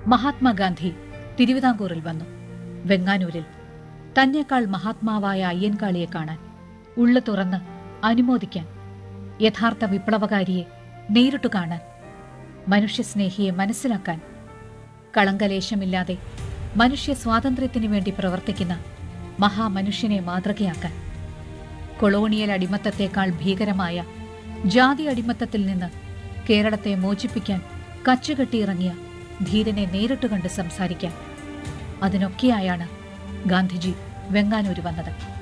മഹാത്മാഗാന്ധി തിരുവിതാംകൂറിൽ വന്നു വെങ്ങാനൂരിൽ തന്നെക്കാൾ മഹാത്മാവായ അയ്യൻകാളിയെ കാണാൻ ഉള്ളു തുറന്ന് അനുമോദിക്കാൻ യഥാർത്ഥ വിപ്ലവകാരിയെ നേരിട്ടു കാണാൻ മനുഷ്യസ്നേഹിയെ മനസ്സിലാക്കാൻ കളങ്കലേശമില്ലാതെ മനുഷ്യ സ്വാതന്ത്ര്യത്തിനു വേണ്ടി പ്രവർത്തിക്കുന്ന മഹാമനുഷ്യനെ മാതൃകയാക്കാൻ കൊളോണിയൽ അടിമത്തത്തേക്കാൾ ഭീകരമായ ജാതി അടിമത്തത്തിൽ നിന്ന് കേരളത്തെ മോചിപ്പിക്കാൻ കച്ചുകെട്ടിയിറങ്ങിയ ധീരനെ നേരിട്ട് കണ്ട് സംസാരിക്കാൻ അതിനൊക്കെയായാണ് ഗാന്ധിജി വെങ്ങാനൂര് വന്നത്